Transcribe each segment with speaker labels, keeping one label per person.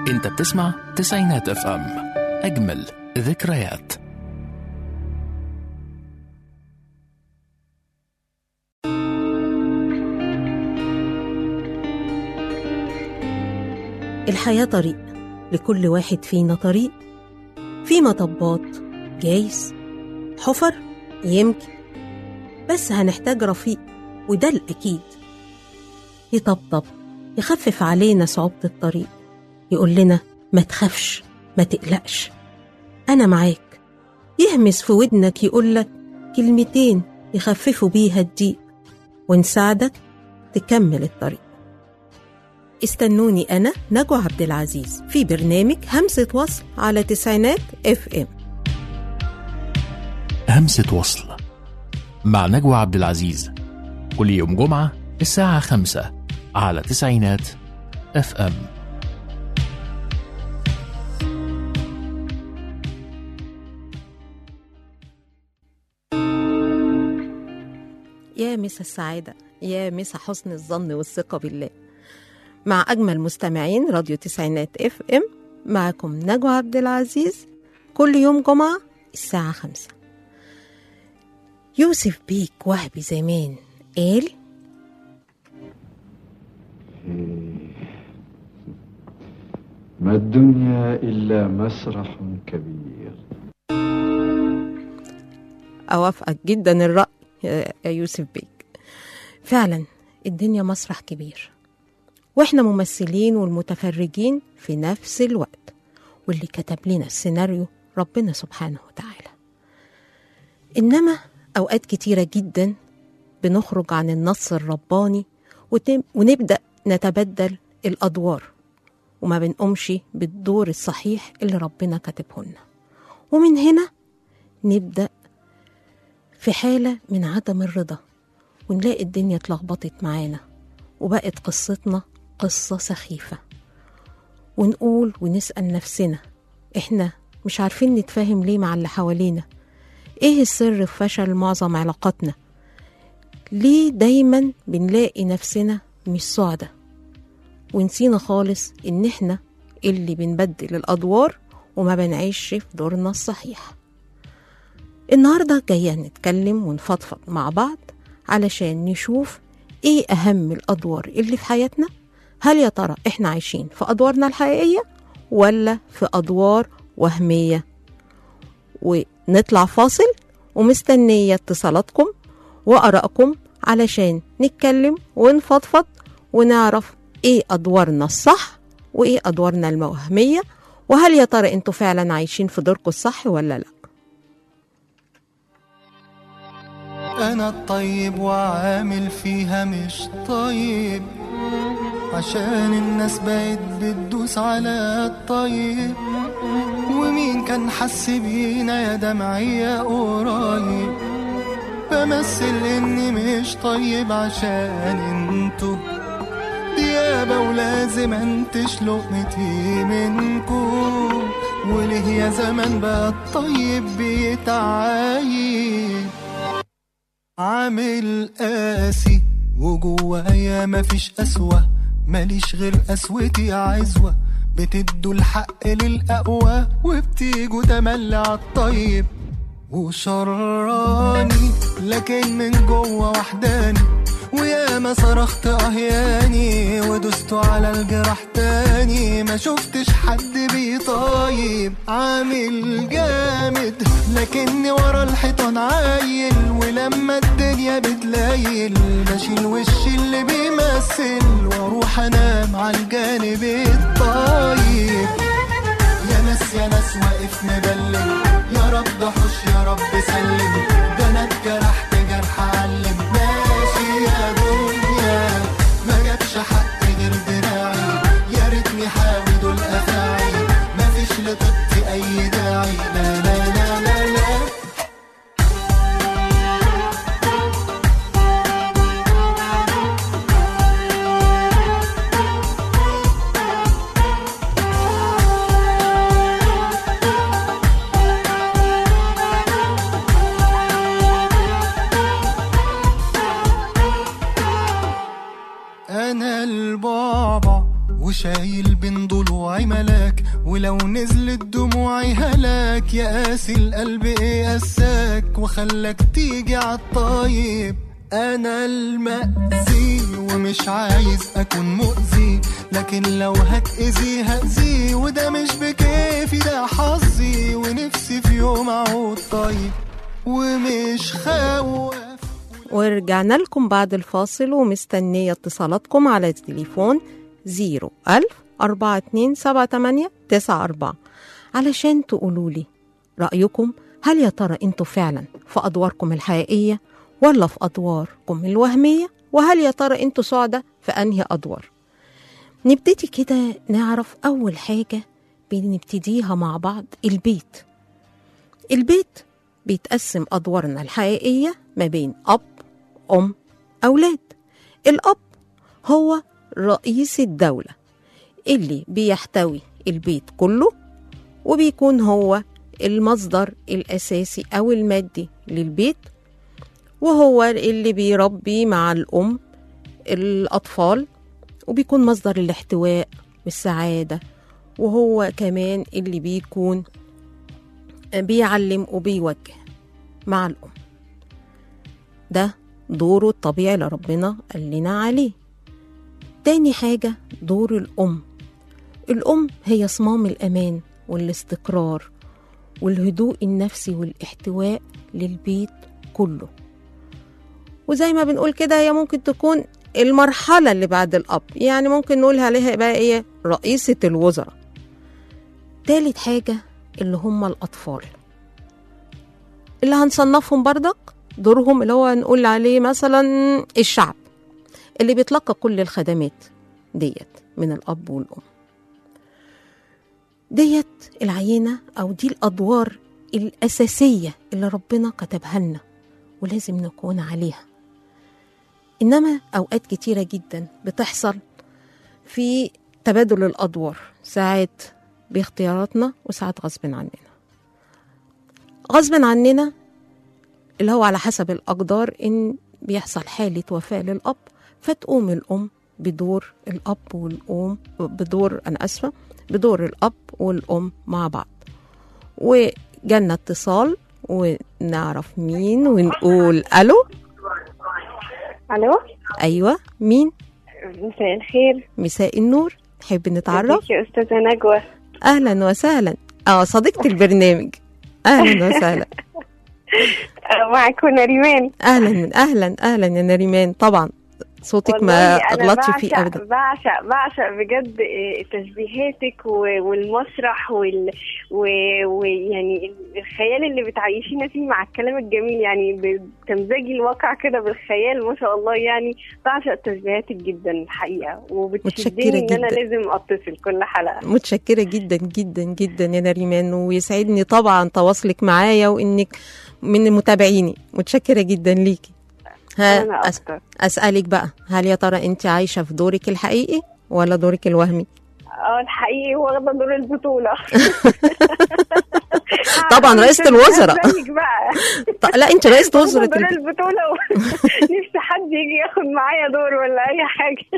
Speaker 1: انت بتسمع تسعينات اف ام اجمل ذكريات
Speaker 2: الحياة طريق لكل واحد فينا طريق في مطبات جايز حفر يمكن بس هنحتاج رفيق وده الأكيد يطبطب يخفف علينا صعوبة الطريق يقول لنا ما تخافش ما تقلقش أنا معاك يهمس في ودنك يقولك كلمتين يخففوا بيها الضيق ونساعدك تكمل الطريق استنوني أنا نجوى عبد العزيز في برنامج همسة وصل على تسعينات اف ام
Speaker 1: همسة وصل مع نجوى عبد العزيز كل يوم جمعة الساعة خمسة على تسعينات اف ام
Speaker 2: يا مسا السعادة يا مسا حسن الظن والثقة بالله مع أجمل مستمعين راديو تسعينات اف ام معكم نجوى عبد العزيز كل يوم جمعة الساعة خمسة يوسف بيك وهبي زمان قال
Speaker 3: ما الدنيا إلا مسرح كبير
Speaker 2: أوافقك جدا الرأي يا يا يوسف بيك فعلا الدنيا مسرح كبير واحنا ممثلين والمتفرجين في نفس الوقت واللي كتب لنا السيناريو ربنا سبحانه وتعالى إنما أوقات كتيرة جدا بنخرج عن النص الرباني وتم- ونبدأ نتبدل الأدوار وما بنقومش بالدور الصحيح اللي ربنا كاتبه لنا ومن هنا نبدأ في حالة من عدم الرضا ونلاقي الدنيا اتلخبطت معانا وبقت قصتنا قصة سخيفة ونقول ونسأل نفسنا احنا مش عارفين نتفاهم ليه مع اللي حوالينا ايه السر في فشل معظم علاقاتنا ليه دايما بنلاقي نفسنا مش سعدة ونسينا خالص ان احنا اللي بنبدل الادوار وما بنعيش في دورنا الصحيح النهاردة جاية نتكلم ونفضفض مع بعض علشان نشوف ايه اهم الادوار اللي في حياتنا هل يا ترى احنا عايشين في ادوارنا الحقيقية ولا في ادوار وهمية ونطلع فاصل ومستنية اتصالاتكم وآرائكم علشان نتكلم ونفضفض ونعرف ايه أدوارنا الصح وايه أدوارنا الوهمية وهل يا ترى انتوا فعلا عايشين في دوركم الصح ولا لا
Speaker 4: انا الطيب وعامل فيها مش طيب عشان الناس بقت بتدوس على الطيب ومين كان حس بينا يا دمعية قريب بمثل اني مش طيب عشان انتوا ديابة ولازم انتش لقمتي منكو وليه يا زمان بقى الطيب بيتعايب عامل قاسي وجوايا مفيش قسوة ماليش غير قسوتي عزوة بتدوا الحق للأقوى وبتيجوا تملي عالطيب وشراني لكن من جوه وحداني ويا ما صرخت اهياني ودست على الجرح تاني ما شفتش حد بيطايب عامل جامد لكني ورا الحيطان عايل ولما الدنيا بتلايل بشيل وش اللي بيمثل واروح انام على الجانب الطيب يا ناس يا ناس واقف مبلم يا رب حش يا رب سلم ده انا اتجرحت جرح علم ماشي يا دنيا ما جابش حق غير دراعي يا ريتني حاوي دول افاعي مفيش لطيبتي اي داعي لا لا لا لا لا انا البابا وشايل بين ضلوعي ملاك ولو نزلت دموعي هلاك يا قاسي القلب ايه قساك وخلاك تيجي عالطيب انا المأذي ومش عايز اكون مؤذي لكن لو هتأذي هأذي وده مش بكيفي ده حظي ونفسي في يوم اعود طيب ومش خاوف
Speaker 2: ورجعنا لكم بعد الفاصل ومستنية اتصالاتكم على التليفون 01000 4278 94 علشان تقولوا لي رأيكم هل يا ترى انتوا فعلا في أدواركم الحقيقية ولا في أدواركم الوهمية وهل يا ترى انتوا سعداء في أنهي أدوار نبتدي كده نعرف أول حاجة بنبتديها مع بعض البيت البيت بيتقسم أدوارنا الحقيقية ما بين أب أم أولاد الأب هو رئيس الدولة اللي بيحتوي البيت كله وبيكون هو المصدر الأساسي أو المادي للبيت وهو اللي بيربي مع الأم الأطفال وبيكون مصدر الاحتواء والسعادة وهو كمان اللي بيكون بيعلم وبيوجه مع الأم ده دوره الطبيعي اللي ربنا قال لنا عليه تاني حاجة دور الأم الأم هي صمام الأمان والاستقرار والهدوء النفسي والاحتواء للبيت كله وزي ما بنقول كده هي ممكن تكون المرحلة اللي بعد الأب يعني ممكن نقول عليها بقى إيه رئيسة الوزراء تالت حاجة اللي هم الأطفال اللي هنصنفهم بردك دورهم اللي هو نقول عليه مثلا الشعب اللي بيتلقى كل الخدمات ديت من الأب والأم ديت العينة أو دي الأدوار الأساسية اللي ربنا كتبها لنا ولازم نكون عليها إنما أوقات كتيرة جدا بتحصل في تبادل الأدوار ساعات باختياراتنا وساعات غصب عننا غصب عننا اللي هو على حسب الأقدار إن بيحصل حالة وفاة للأب فتقوم الأم بدور الأب والأم بدور أنا أسفة بدور الأب والأم مع بعض وجالنا اتصال ونعرف مين ونقول ألو
Speaker 5: الو
Speaker 2: أيوة مين
Speaker 5: مساء الخير
Speaker 2: مساء النور نحب نتعرف
Speaker 5: ازيك يا استاذه نجوى
Speaker 2: أهلا وسهلا اه صديقة البرنامج أهلا وسهلا
Speaker 5: آه، معك هنا ريمان
Speaker 2: أهلا من أهلا أهلا يا نريمان طبعا صوتك ما
Speaker 5: والله أنا
Speaker 2: أغلطش فيه
Speaker 5: بعشق-
Speaker 2: أبدا
Speaker 5: بعشق بعشق بجد آه، تشبيهاتك و- والمسرح وال- و- ويعني الخيال اللي بتعيشينا فيه مع الكلام الجميل يعني بتمزجي الواقع كده بالخيال ما شاء الله يعني بعشق تشبيهاتك جدا الحقيقه وبتشدني
Speaker 2: متشكرة
Speaker 5: ان انا
Speaker 2: جدا.
Speaker 5: لازم اتصل كل حلقه
Speaker 2: متشكرة جدا جدا جدا يا نريمان ويسعدني طبعا تواصلك معايا وإنك من متابعيني متشكرة جدا ليكي ها
Speaker 5: انا
Speaker 2: أس-
Speaker 5: اكتر
Speaker 2: أسألك بقى هل يا ترى أنت عايشة في دورك الحقيقي ولا دورك الوهمي
Speaker 5: اه الحقيقي واخده دور البطوله
Speaker 2: طبعا رئيسة الوزراء.
Speaker 5: زيك بقى
Speaker 2: ط- لا أنت رئيسة
Speaker 5: واخدة
Speaker 2: وزراء
Speaker 5: دور
Speaker 2: البيت.
Speaker 5: البطوله و... نفسي حد يجي ياخد معايا دور ولا اي حاجه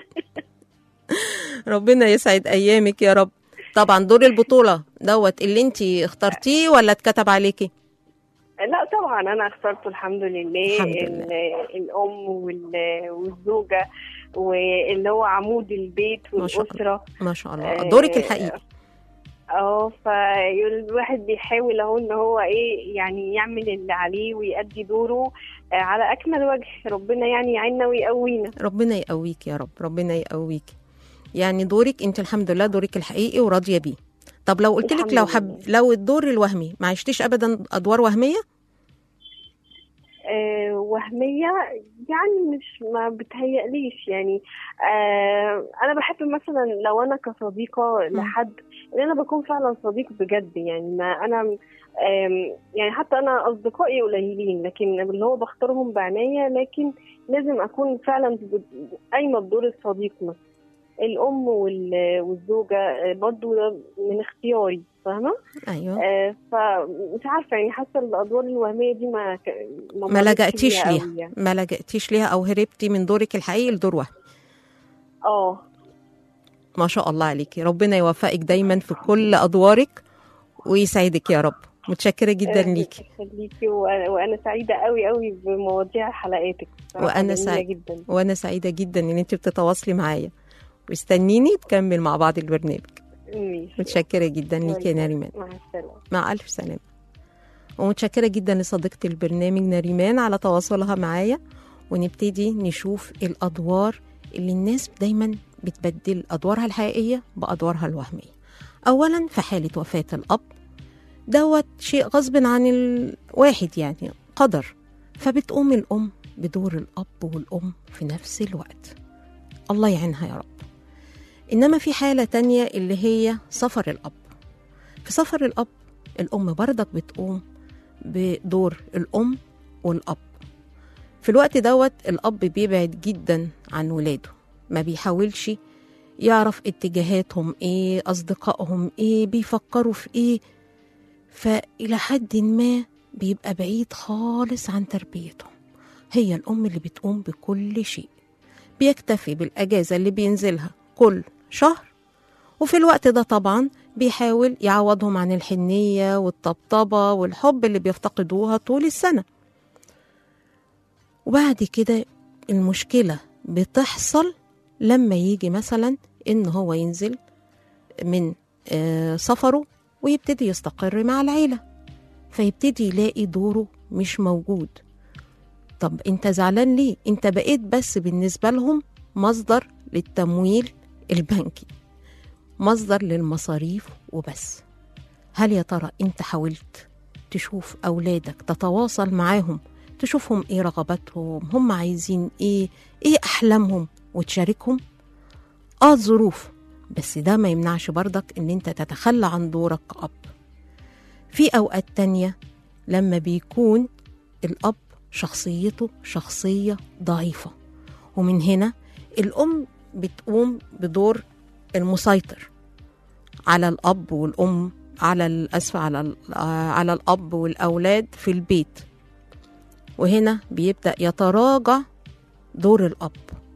Speaker 2: ربنا يسعد أيامك يا رب طبعا دور البطولة دوت اللي أنت اخترتيه ولا اتكتب عليكي
Speaker 5: لا طبعا انا اخترته الحمد لله,
Speaker 2: الحمد لله.
Speaker 5: ال- الام وال- والزوجه واللي هو عمود البيت
Speaker 2: ما شاء
Speaker 5: والاسره
Speaker 2: ما شاء الله
Speaker 5: آه،
Speaker 2: دورك الحقيقي
Speaker 5: اه فالواحد بيحاول اهو ان هو ايه يعني يعمل اللي عليه ويأدي دوره آه، على اكمل وجه ربنا يعني يعيننا ويقوينا
Speaker 2: ربنا يقويك يا رب ربنا يقويك يعني دورك انت الحمد لله دورك الحقيقي وراضيه بيه طب لو قلت لك
Speaker 5: الحمد
Speaker 2: لو حب لو الدور الوهمي ما عشتيش ابدا ادوار وهميه
Speaker 5: آه، وهمية يعني مش ما بتهيأليش يعني آه أنا بحب مثلا لو أنا كصديقة لحد إن أنا بكون فعلا صديق بجد يعني ما أنا آم، يعني حتى أنا أصدقائي قليلين لكن اللي هو بختارهم بعناية لكن لازم أكون فعلا ب- قايمة بدور الصديق مثلا الأم وال- والزوجة آه، برضو ده من اختياري فاهمة؟
Speaker 2: ايوه
Speaker 5: آه، فمش عارفه يعني حاسه الادوار الوهميه دي ما ك-
Speaker 2: ما
Speaker 5: مرتش
Speaker 2: لجأتيش
Speaker 5: بيها
Speaker 2: ليها
Speaker 5: أوي يعني.
Speaker 2: ما لجأتيش ليها او هربتي من دورك الحقيقي لدور وهمي
Speaker 5: اه
Speaker 2: ما شاء الله عليكي ربنا يوفقك دايما في كل ادوارك ويسعدك يا رب متشكره جدا ليكي
Speaker 5: خليكي وأنا, وانا سعيده قوي قوي بمواضيع حلقاتك بصراحة
Speaker 2: وأنا
Speaker 5: جميلة
Speaker 2: سعيد-
Speaker 5: جدا
Speaker 2: وانا سعيده جدا ان انت بتتواصلي معايا واستنيني تكمل مع بعض البرنامج
Speaker 5: ماشي
Speaker 2: متشكره جدا ليكي يا ناريمان
Speaker 5: مع السلامه
Speaker 2: مع ألف سلامة ومتشكرة جدا لصديقة البرنامج ناريمان على تواصلها معايا ونبتدي نشوف الأدوار اللي الناس دايما بتبدل أدوارها الحقيقية بأدوارها الوهمية أولا في حالة وفاة الأب دوت شيء غصب عن الواحد يعني قدر فبتقوم الأم بدور الأب والأم في نفس الوقت الله يعينها يا رب إنما في حالة تانية اللي هي سفر الأب في سفر الأب الأم بردك بتقوم بدور الأم والأب في الوقت دوت الأب بيبعد جدا عن ولاده ما بيحاولش يعرف اتجاهاتهم ايه أصدقائهم ايه بيفكروا في ايه فإلى حد ما بيبقى بعيد خالص عن تربيتهم هي الأم اللي بتقوم بكل شيء بيكتفي بالأجازة اللي بينزلها كل شهر وفي الوقت ده طبعا بيحاول يعوضهم عن الحنية والطبطبة والحب اللي بيفتقدوها طول السنة وبعد كده المشكلة بتحصل لما يجي مثلا إن هو ينزل من آه، سفره ويبتدي يستقر مع العيلة فيبتدي يلاقي دوره مش موجود طب انت زعلان ليه انت بقيت بس بالنسبة لهم مصدر للتمويل البنكي مصدر للمصاريف وبس هل يا ترى انت حاولت تشوف اولادك تتواصل معاهم تشوفهم ايه رغباتهم هم عايزين ايه ايه احلامهم وتشاركهم اه ظروف بس ده ما يمنعش برضك ان انت تتخلى عن دورك كأب في اوقات تانية لما بيكون الاب شخصيته شخصية ضعيفة ومن هنا الام بتقوم بدور المسيطر على الأب والأم على الأسف على ال- آه، على الأب والأولاد في البيت وهنا بيبدأ يتراجع دور الأب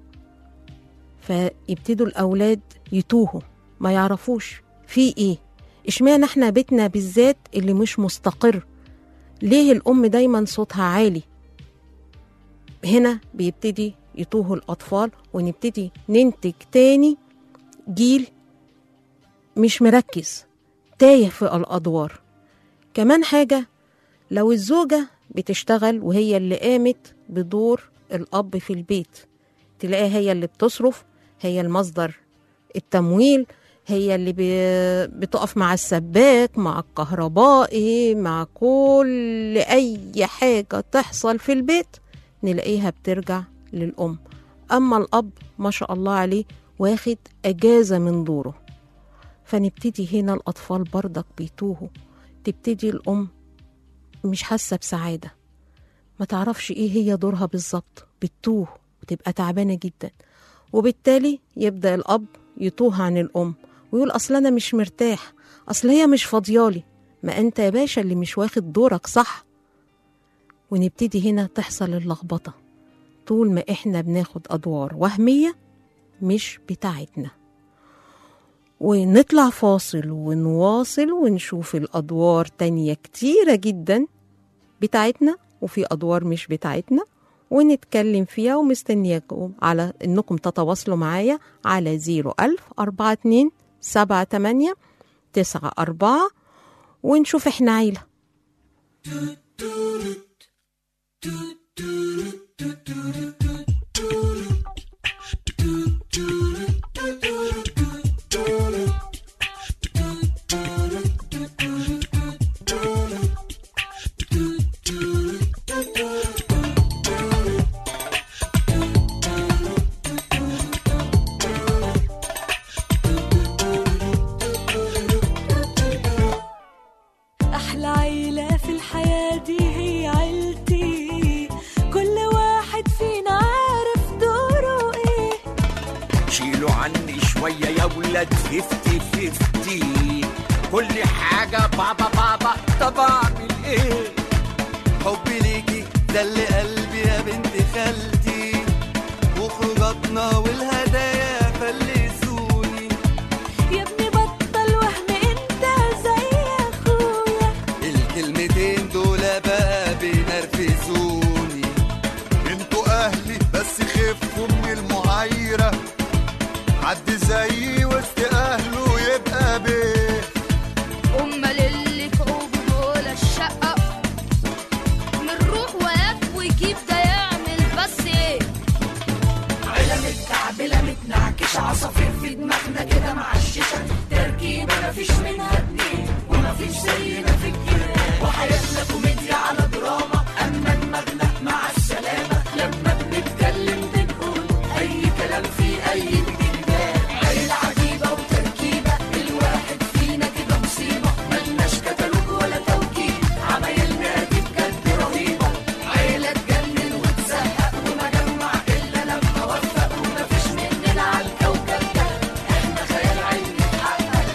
Speaker 2: فيبتدوا الأولاد يتوهوا ما يعرفوش في إيه إشمعنى إحنا بيتنا بالذات اللي مش مستقر ليه الأم دايما صوتها عالي هنا بيبتدي يتوهوا الأطفال ونبتدي ننتج تاني جيل مش مركز تايه في الأدوار كمان حاجة لو الزوجة بتشتغل وهي اللي قامت بدور الأب في البيت تلاقيها هي اللي بتصرف هي المصدر التمويل هي اللي بي- بتقف مع السباك مع الكهربائي مع كل أي حاجة تحصل في البيت نلاقيها بترجع للأم أما الأب ما شاء الله عليه واخد أجازة من دوره فنبتدي هنا الأطفال برضك بيتوهوا تبتدي الأم مش حاسة بسعادة ما تعرفش إيه هي دورها بالظبط بتتوه وتبقى تعبانة جدا وبالتالي يبدأ الأب يتوه عن الأم ويقول أصل أنا مش مرتاح أصل هي مش فاضيالي ما أنت يا باشا اللي مش واخد دورك صح ونبتدي هنا تحصل اللخبطة طول ما إحنا بناخد أدوار وهمية مش بتاعتنا ونطلع فاصل ونواصل ونشوف الأدوار تانية كتيرة جدا بتاعتنا وفي أدوار مش بتاعتنا ونتكلم فيها ومستنياكم على إنكم تتواصلوا معايا على 01000 42 78 94 ونشوف إحنا عيلة
Speaker 6: أحلى عيلة في الحياة دي هي عيلتي كل واحد فينا عارف دوره إيه
Speaker 7: شيلوا عني شوية يا ولاد فيفتي فيفتي كل حاجة بابا بابا طب أعمل إيه
Speaker 4: حبي ليكي ده اللي قلبي يا بنت خالتي وخروجاتنا والهدايا فلسوني يعدي زيي وسط اهله يبقى بيه
Speaker 8: امال اللي فوق دول الشقه بنروح وياك ويجيب ده يعمل بس ايه
Speaker 6: عيلة متكعبلة متنعكشة عصافير في دماغنا كده معششة تركيبة مفيش منها اتنين ومفيش زينا في الجيران وحياتنا كوميديا على دراما أما دماغنا مع السلامة لما بنتكلم بنقول أي كلام في أي بتنجان عيلة عجيبة وتركيبة الواحد فينا كده مصيبة ملناش كتالوج ولا توكيل عمايلنا دي بجد رهيبة عيلة تجنن وتزهق ومجمع إلا لما وفق ومفيش مننا على الكوكب ده احنا خيال علمي اتحقق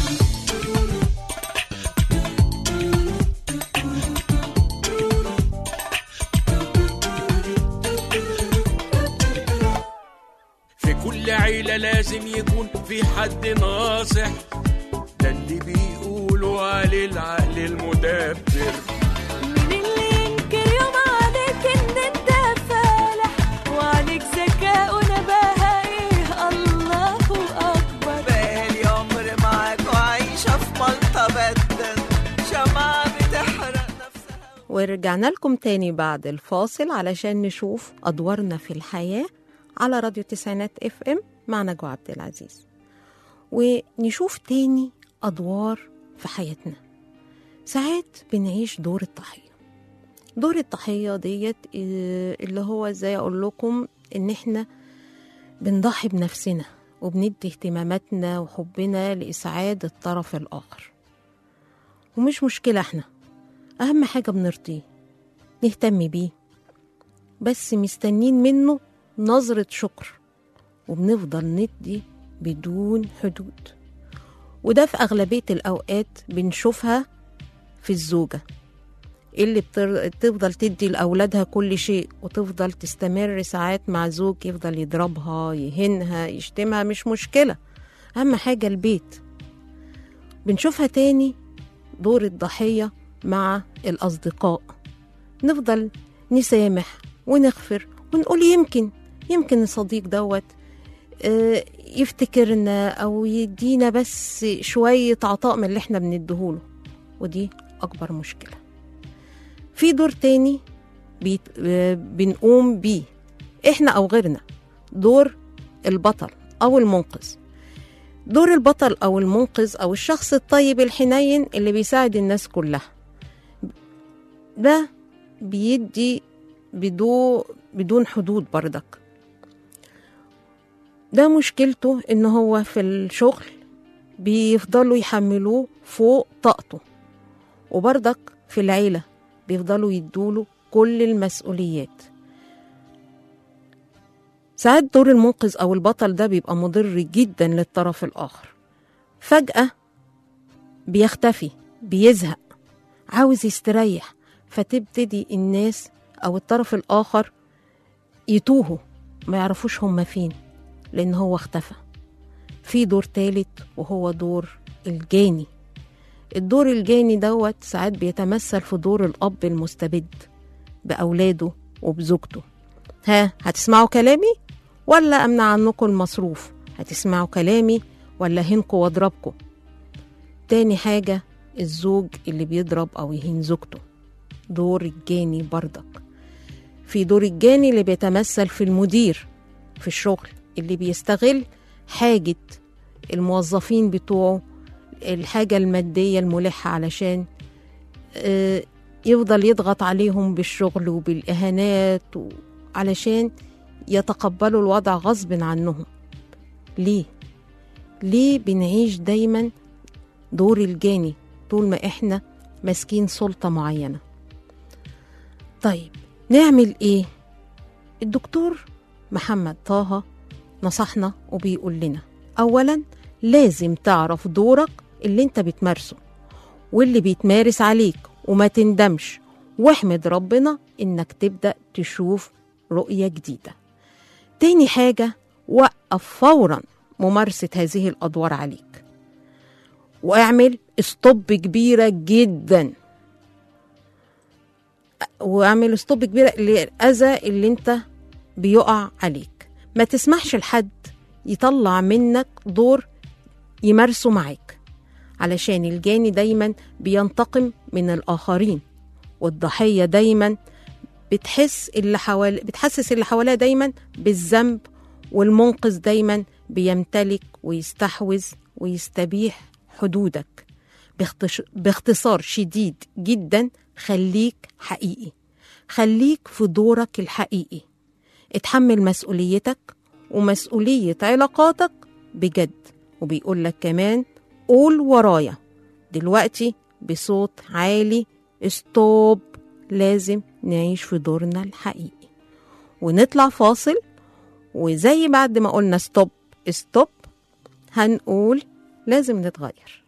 Speaker 7: في كل عيلة لازم يكون في حد ناصح ده اللي بيقولوا عليه العقل المدبر
Speaker 6: مين اللي ينكر يوم عليك ان انت فالح وعليك ذكاء ونباهة ايه الله اكبر
Speaker 9: بقالي عمر معاك وعايشة في ملطة بدل شمعة بتحرق نفسها
Speaker 2: ورجعنا لكم تاني بعد الفاصل علشان نشوف أدوارنا في الحياة على راديو تسعينات اف ام مع نجوى عبد العزيز ونشوف تاني أدوار في حياتنا ساعات بنعيش دور الضحية دور الضحية ديت آه، اللي هو ازاي أقول لكم إن إحنا بنضحي بنفسنا وبندي اهتماماتنا وحبنا لإسعاد الطرف الآخر ومش مشكلة إحنا أهم حاجة بنرضيه نهتم بيه بس مستنين منه نظرة شكر وبنفضل ندي بدون حدود وده في أغلبية الأوقات بنشوفها في الزوجة اللي بتر- بتفضل تدي لأولادها كل شيء وتفضل تستمر ساعات مع زوج يفضل يضربها يهنها يشتمها مش مشكلة أهم حاجة البيت بنشوفها تاني دور الضحية مع الأصدقاء نفضل نسامح ونغفر ونقول يمكن يمكن الصديق دوت آه، يفتكرنا أو يدينا بس شوية عطاء من اللي احنا بنديهوله ودي أكبر مشكلة في دور تاني بيت آه، بنقوم بيه احنا أو غيرنا دور البطل أو المنقذ دور البطل أو المنقذ أو الشخص الطيب الحنين اللي بيساعد الناس كلها ده بيدي بدون بدون حدود بردك ده مشكلته ان هو في الشغل بيفضلوا يحملوه فوق طاقته وبردك في العيلة بيفضلوا يدوله كل المسؤوليات ساعات دور المنقذ أو البطل ده بيبقى مضر جدا للطرف الآخر فجأة بيختفي بيزهق عاوز يستريح فتبتدي الناس أو الطرف الآخر يتوهوا ما يعرفوش هما فين لأن هو اختفى في دور تالت وهو دور الجاني الدور الجاني دوت ساعات بيتمثل في دور الأب المستبد بأولاده وبزوجته ها هتسمعوا كلامي ولا أمنع عنكم المصروف هتسمعوا كلامي ولا هنكوا واضربكوا تاني حاجة الزوج اللي بيضرب أو يهين زوجته دور الجاني بردك في دور الجاني اللي بيتمثل في المدير في الشغل اللي بيستغل حاجة الموظفين بتوعه الحاجة المادية الملحة علشان آه، يفضل يضغط عليهم بالشغل وبالإهانات و- علشان يتقبلوا الوضع غصب عنهم ليه؟ ليه بنعيش دايما دور الجاني طول ما احنا ماسكين سلطة معينة طيب نعمل ايه؟ الدكتور محمد طه نصحنا وبيقول لنا أولا لازم تعرف دورك اللي انت بتمارسه واللي بيتمارس عليك وما تندمش واحمد ربنا انك تبدأ تشوف رؤية جديدة تاني حاجة وقف فورا ممارسة هذه الأدوار عليك واعمل استوب كبيرة جدا واعمل استوب كبيرة للأذى اللي انت بيقع عليك ما تسمحش لحد يطلع منك دور يمارسه معاك علشان الجاني دايما بينتقم من الآخرين والضحية دايما بتحس اللي حوالي بتحسس اللي حواليها دايما بالذنب والمنقذ دايما بيمتلك ويستحوذ ويستبيح حدودك باختص- باختصار شديد جدا خليك حقيقي خليك في دورك الحقيقي اتحمل مسؤوليتك ومسؤولية علاقاتك بجد وبيقول لك كمان قول ورايا دلوقتي بصوت عالي ستوب لازم نعيش في دورنا الحقيقي ونطلع فاصل وزي بعد ما قلنا ستوب ستوب هنقول لازم نتغير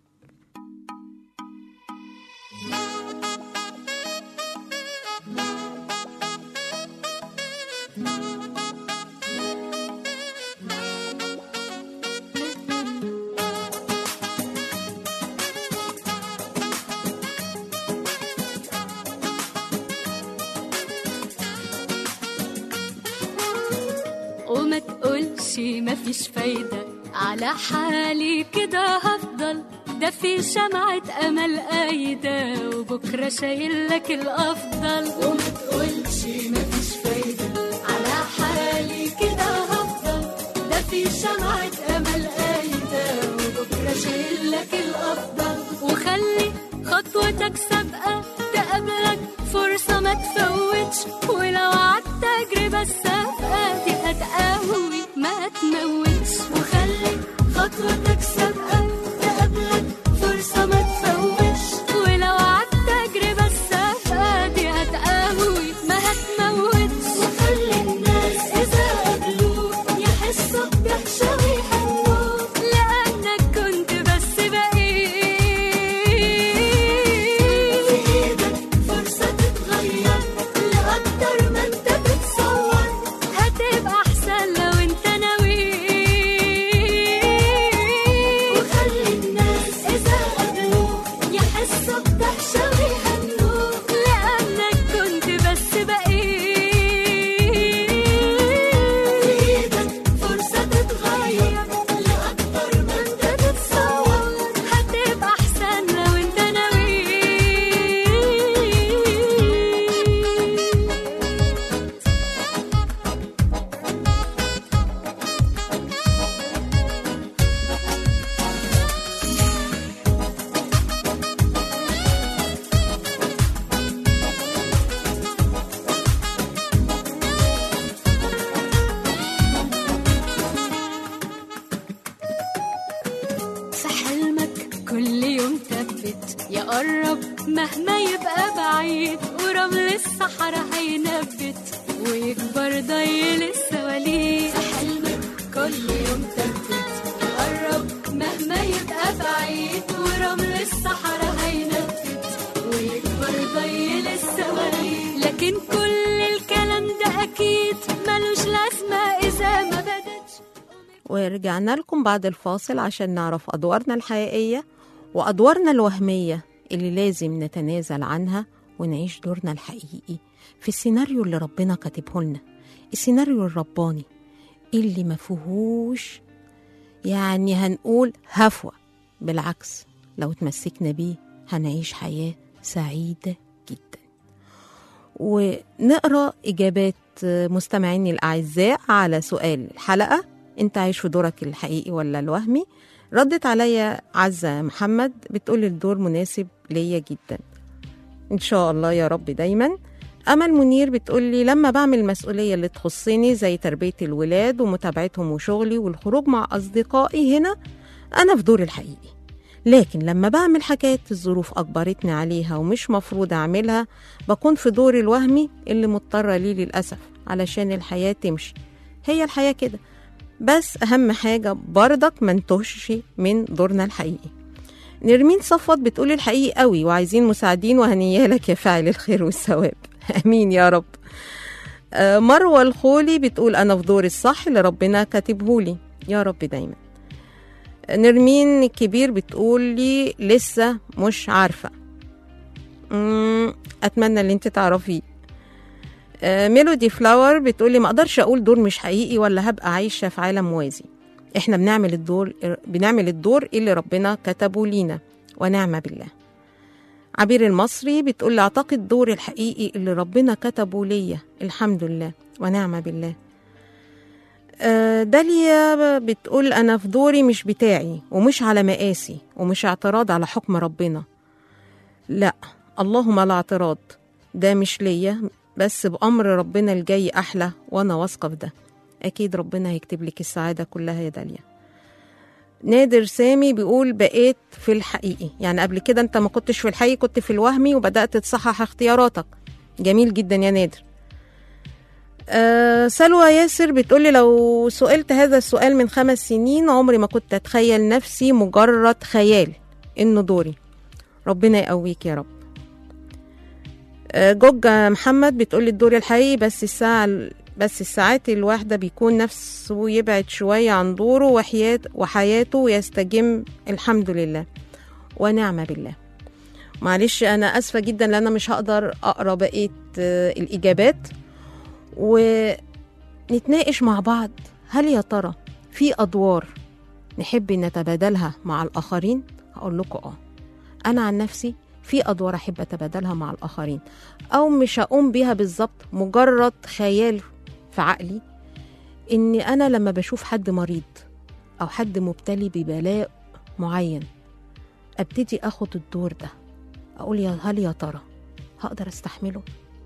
Speaker 10: وما تقولش مفيش فايدة على حالي كده هفضل ده في شمعة أمل قايدة وبكرة شايل لك الأفضل وما تقولش مفيش فايدة على حالي كده هفضل ده في شمعة أمل قايدة وبكرة شايل لك الأفضل وخلي خطوتك سابقة تقابلك فرصة ما تفوتش ولو عدت تجربة السابقة دي هتقوي ما تموتش وخلي خطوتك سابقة تقابلك فرصة ما تفوتش ولو عدت تجربة السابقة دي هتقوي ما هتموتش وخلي الناس إذا قابلوك يحسوا بدهشة ويحنوك لأنك كنت بس بقيت في إيدك فرصة تتغير لأكتر ما أنت بتصور هتبقى أحسن لو أنت ناوي وخلي الناس إذا قابلوك يحسوا بدهشة ويهنوك لأنك كنت بس بقيت في إيدك فرصة تتغير لأكتر ما أنت تتصور هتبقى أحسن لو أنت ناوي في حلمك كل يوم ثبت يا قرب مهما يبقى بعيد ورمل الصحراء هينبت ويكبر ضي السواليف في حلمك كل يوم ثبت يا قرب مهما يبقى بعيد ورمل الصحراء هينبت ويكبر ضي السواليف لكن كل الكلام ده اكيد ملوش لازمه اذا ما بدتش
Speaker 2: ورجعنا لكم بعد الفاصل عشان نعرف أدوارنا الحقيقية وأدوارنا الوهمية اللي لازم نتنازل عنها ونعيش دورنا الحقيقي في السيناريو اللي ربنا كاتبه لنا السيناريو الرباني اللي ما فيهوش يعني هنقول هفوة بالعكس لو تمسكنا بيه هنعيش حياة سعيدة جدا ونقرا اجابات مستمعيني الاعزاء على سؤال الحلقه انت عايش في دورك الحقيقي ولا الوهمي ردت عليا عزة محمد بتقول الدور مناسب ليا جدا ان شاء الله يا رب دايما امل منير بتقول لي لما بعمل المسؤوليه اللي تخصني زي تربيه الولاد ومتابعتهم وشغلي والخروج مع اصدقائي هنا انا في دوري الحقيقي لكن لما بعمل حاجات الظروف أجبرتني عليها ومش مفروض أعملها بكون في دوري الوهمي اللي مضطرة ليه للأسف علشان الحياة تمشي هي الحياة كده بس أهم حاجة برضك ما نتوهش من دورنا الحقيقي نرمين صفوت بتقول الحقيقي قوي وعايزين مساعدين وهنيالك يا فاعل الخير والثواب امين يا رب آه، مروه الخولي بتقول انا في دوري الصح اللي ربنا كاتبهولي يا رب دايما نرمين الكبير بتقول لي لسه مش عارفه مم، اتمنى اللي انت تعرفيه آه، ميلودي فلاور بتقولي ما اقدرش اقول دور مش حقيقي ولا هبقى عايشه في عالم موازي احنا بنعمل الدور بنعمل الدور اللي ربنا كتبه لينا ونعم بالله عبير المصري بتقول اعتقد دور الحقيقي اللي ربنا كتبه ليا الحمد لله ونعم بالله آه، داليا بتقول انا في دوري مش بتاعي ومش على مقاسي ومش اعتراض على حكم ربنا لا اللهم لا اعتراض ده مش ليا بس بأمر ربنا الجاي أحلى وأنا واثقة في ده أكيد ربنا هيكتب لك السعادة كلها يا داليا نادر سامي بيقول بقيت في الحقيقي يعني قبل كده انت ما كنتش في الحقيقي كنت في الوهمي وبدأت تصحح اختياراتك جميل جدا يا نادر أه سلوى ياسر بتقولي لو سئلت هذا السؤال من خمس سنين عمري ما كنت أتخيل نفسي مجرد خيال إنه دوري ربنا يقويك يا رب أه جوجة محمد بتقولي الدور الحقيقي بس الساعة بس الساعات الواحدة بيكون نفسه يبعد شوية عن دوره وحياة وحياته ويستجم الحمد لله ونعم بالله معلش أنا أسفة جدا لأن أنا مش هقدر أقرأ بقية آه، الإجابات ونتناقش مع بعض هل يا ترى في أدوار نحب نتبادلها مع الآخرين هقول لكم آه أنا عن نفسي في أدوار أحب أتبادلها مع الآخرين أو مش هقوم بيها بالظبط مجرد خيال في عقلي إن أنا لما بشوف حد مريض أو حد مبتلي ببلاء معين أبتدي أخد الدور ده أقول يا هل يا ترى هقدر أستحمله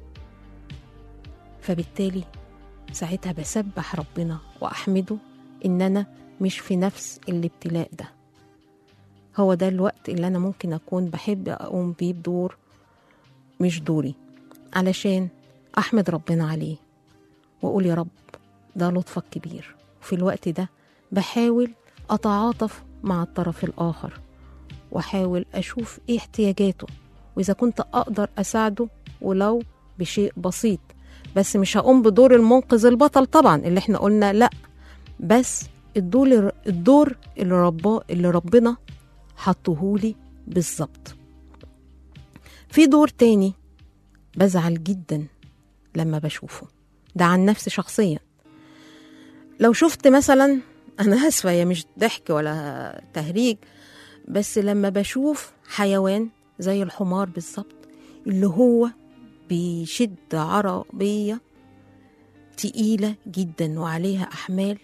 Speaker 2: فبالتالي ساعتها بسبح ربنا وأحمده إن أنا مش في نفس الابتلاء ده هو ده الوقت اللي أنا ممكن أكون بحب أقوم بيه بدور مش دوري علشان أحمد ربنا عليه وأقول يا رب ده لطفك كبير وفي الوقت ده بحاول أتعاطف مع الطرف الآخر وأحاول أشوف إيه احتياجاته وإذا كنت أقدر أساعده ولو بشيء بسيط بس مش هقوم بدور المنقذ البطل طبعا اللي احنا قلنا لا بس الدور الدور اللي ربا اللي ربنا حطهولي بالظبط في دور تاني بزعل جدا لما بشوفه ده عن نفسي شخصيا لو شفت مثلا انا اسفه يا مش ضحك ولا تهريج بس لما بشوف حيوان زي الحمار بالظبط اللي هو بيشد عربيه تقيله جدا وعليها احمال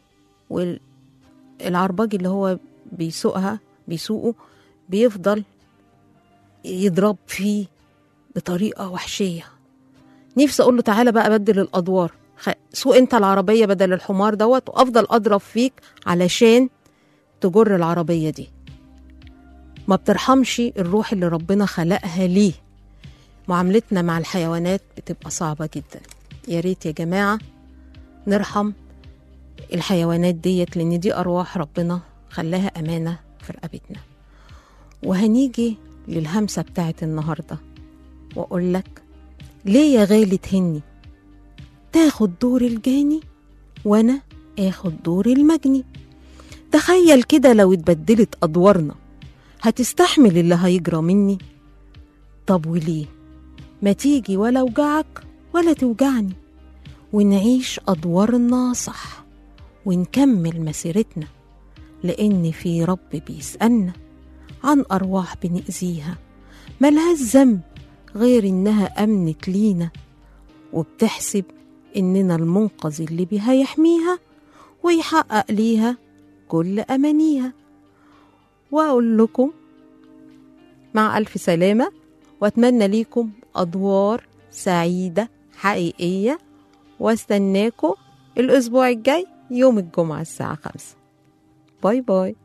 Speaker 2: والعرباج اللي هو بيسوقها بيسوقه بيفضل يضرب فيه بطريقه وحشيه نفسي اقول له تعالى بقى بدل الادوار خ- سوق انت العربيه بدل الحمار دوت وافضل اضرب فيك علشان تجر العربيه دي ما بترحمش الروح اللي ربنا خلقها ليه معاملتنا مع الحيوانات بتبقى صعبه جدا يا ريت يا جماعه نرحم الحيوانات ديت لان دي ارواح ربنا خلاها امانه في رقبتنا وهنيجي للهمسه بتاعت النهارده واقول لك ليه يا غالي تهني تاخد دور الجاني وانا اخد دور المجني تخيل كده لو اتبدلت ادوارنا هتستحمل اللي هيجرى مني طب وليه ما تيجي ولا اوجعك ولا توجعني ونعيش ادوارنا صح ونكمل مسيرتنا لان في رب بيسالنا عن ارواح بنأذيها ملهاش ذنب غير إنها أمنت لينا وبتحسب إننا المنقذ اللي بيها يحميها ويحقق ليها كل أمانيها وأقول لكم مع ألف سلامة وأتمنى ليكم أدوار سعيدة حقيقية واستناكم الأسبوع الجاي يوم الجمعة الساعة خمسة باي باي